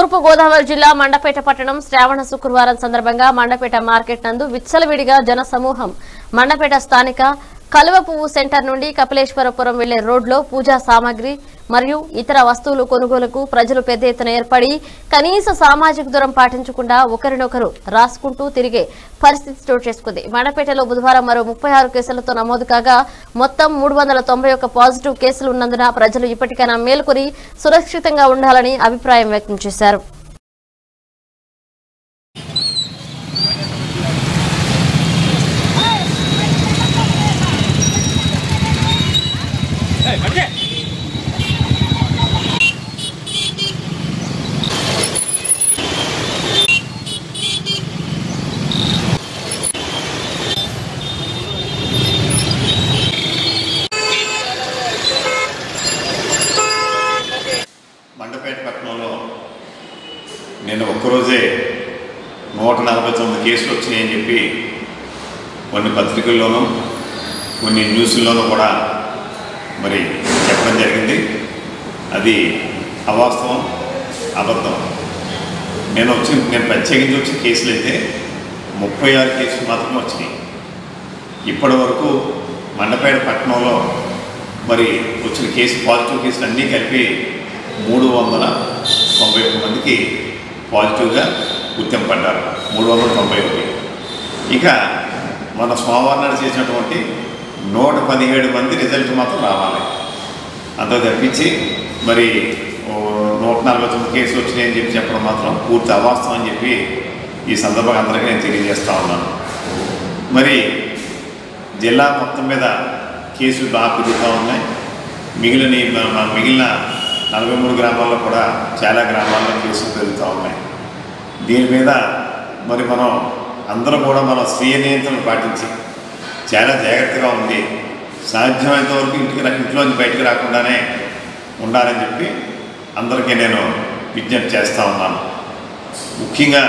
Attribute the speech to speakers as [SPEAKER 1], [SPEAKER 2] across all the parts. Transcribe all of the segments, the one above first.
[SPEAKER 1] తూర్పు గోదావరి జిల్లా మండపేట పట్టణం శ్రావణ శుక్రవారం సందర్భంగా మండపేట మార్కెట్ నందు విచ్చలవిడిగా జన సమూహం మండపేట స్థానిక కలువ పువ్వు సెంటర్ నుండి కపిలేశ్వరపురం వెళ్లే రోడ్లో పూజా సామాగ్రి మరియు ఇతర వస్తువులు కొనుగోలుకు ప్రజలు పెద్ద ఎత్తున ఏర్పడి కనీస సామాజిక దూరం పాటించకుండా ఒకరినొకరు రాసుకుంటూ తిరిగే పరిస్థితి చోటు చేసుకుంది మండపేటలో బుధవారం మరో ముప్పై ఆరు కేసులతో నమోదు కాగా మొత్తం మూడు వందల తొంభై ఒక్క పాజిటివ్ కేసులు ఉన్నందున ప్రజలు ఇప్పటికైనా మేల్కొని సురక్షితంగా ఉండాలని అభిప్రాయం వ్యక్తం చేశారు
[SPEAKER 2] మండపేట పట్టణంలో నేను ఒక్కరోజే నూట నలభై తొమ్మిది కేసులు వచ్చినాయని చెప్పి కొన్ని పత్రికల్లోనూ కొన్ని న్యూస్ల్లోనూ కూడా మరి చెప్పడం జరిగింది అది అవాస్తవం అబద్ధం నేను వచ్చి నేను ప్రత్యేకించి వచ్చిన కేసులు అయితే ముప్పై ఆరు కేసులు మాత్రమే వచ్చినాయి ఇప్పటి వరకు మండపేట పట్టణంలో మరి వచ్చిన కేసు పాజిటివ్ కేసులు అన్నీ కలిపి మూడు వందల తొంభై ఒక్క మందికి పాజిటివ్గా గుర్తింపడ్డారు మూడు వందల తొంభై ఒకటి ఇక మన సోమవారం నాడు చేసినటువంటి నూట పదిహేడు మంది రిజల్ట్ మాత్రం రావాలి అంత తప్పించి మరి ఓ నూట నలభై తొమ్మిది కేసులు వచ్చినాయని చెప్పి చెప్పడం మాత్రం పూర్తి అవాస్తవం అని చెప్పి ఈ సందర్భంగా అందరికీ నేను తెలియజేస్తా ఉన్నాను మరి జిల్లా మొత్తం మీద కేసులు బాగా పెరుగుతూ ఉన్నాయి మిగిలిన మన- మన మిగిలిన నలభై మూడు గ్రామాల్లో కూడా చాలా గ్రామాల్లో కేసులు పెరుగుతూ ఉన్నాయి దీని మీద మరి మనం అందరం కూడా మనం స్వీయ నియంత్రణ పాటించి చాలా జాగ్రత్తగా ఉంది సాధ్యమైనంత వరకు ఇంటికి రా- ఇంట్లోంచి బయటకు రాకుండానే ఉండాలని చెప్పి అందరికీ నేను విజ్ఞప్తి చేస్తూ ఉన్నాను ముఖ్యంగా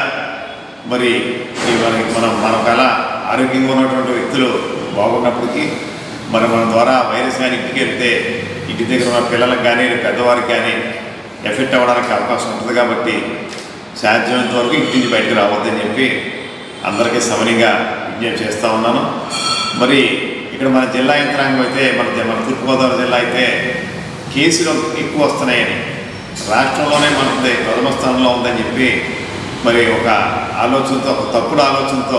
[SPEAKER 2] మరి ఈ మనకి మనం మనకు అలా ఆరోగ్యంగా ఉన్నటువంటి వ్యక్తులు బాగున్నప్పటికీ మరి మన ద్వారా వైరస్ కానీ ఇంటికి వెళ్తే ఇంటి దగ్గర ఉన్న పిల్లలకు కానీ పెద్దవారికి కానీ ఎఫెక్ట్ అవ్వడానికి అవకాశం ఉంటుంది కాబట్టి సాధ్యమైనంత వరకు ఇంటి నుంచి బయటకు రావద్దని చెప్పి అందరికీ సమనీయంగా విజ్ఞప్తి చేస్తూ ఉన్నాను మరి ఇక్కడ మన జిల్లా యంత్రాంగం అయితే మన జ- మన తూర్పుగోదావరి జిల్లా అయితే కేసులు ఎక్కువ వస్తున్నాయని రాష్ట్రంలోనే మనది ప్రథమ స్థానంలో ఉందని చెప్పి మరి ఒక ఆలోచనతో ఒక తప్పుడు ఆలోచనతో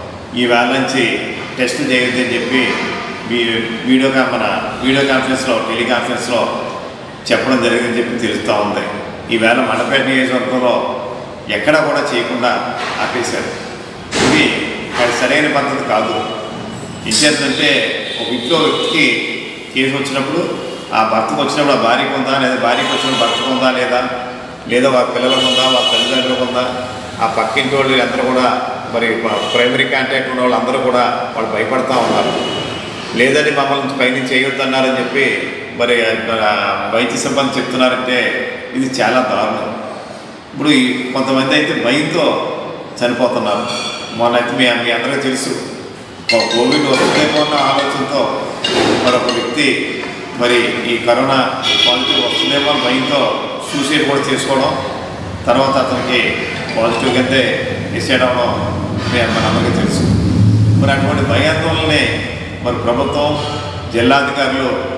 [SPEAKER 2] ఈ వేళ నుంచి టెస్ట్ చేయొద్దని చెప్పి మీ వీడియో కా మన వీడియో కాన్ఫరెన్స్లో టెలికాన్ఫరెన్స్లో చెప్పడం జరిగిందని చెప్పి తెలుస్తూ ఉంది ఈవేళ మండపేట నియోజకవర్గంలో ఎక్కడా కూడా చేయకుండా ఆపేశారు ఇది అది సరైన పద్ధతి కాదు ఇచ్చేదంటే ఒక ఇంట్లో వ్యక్తికి కేసు వచ్చినప్పుడు ఆ భర్తకు వచ్చినప్పుడు ఆ భార్యకు ఉందా లేదా భార్యకు వచ్చినప్పుడు భర్తకు ఉందా లేదా లేదా వాళ్ళ పిల్లలకు ఉందా వాళ్ళ తల్లిదండ్రులకు ఉందా ఆ పక్కింటి వాళ్ళు అందరూ కూడా మరి ప్రైమరీ కాంటాక్ట్ ఉన్న వాళ్ళందరూ కూడా వాళ్ళు భయపడతా ఉన్నారు లేదని మమ్మల్ని పైనుంచి చేయొద్దన్నారని చెప్పి మరి ఆ, వైద్య సిబ్బంది చెప్తున్నారంటే ఇది చాలా దారుణం ఇప్పుడు ఈ కొంతమంది అయితే భయంతో చనిపోతున్నారు మొన్న అయితే మీ మీ అందరికీ తెలుసు కో- కోవిడ్ వస్తుందేమో అన్న ఆలోచనతో మరొక వ్యక్తి మరి ఈ కరోనా పాజిటివ్ వస్తుందేమో అని భయంతో సూసైడ్ కూడా చేసుకోవడం తర్వాత అతనికి పాజిటివ్ అయితే డిసైడ్ అవ్వడం మీ మనందరికీ తెలుసు మరి అటువంటి భయాందోళనని మరి ప్రభుత్వం జిల్లాధికారులు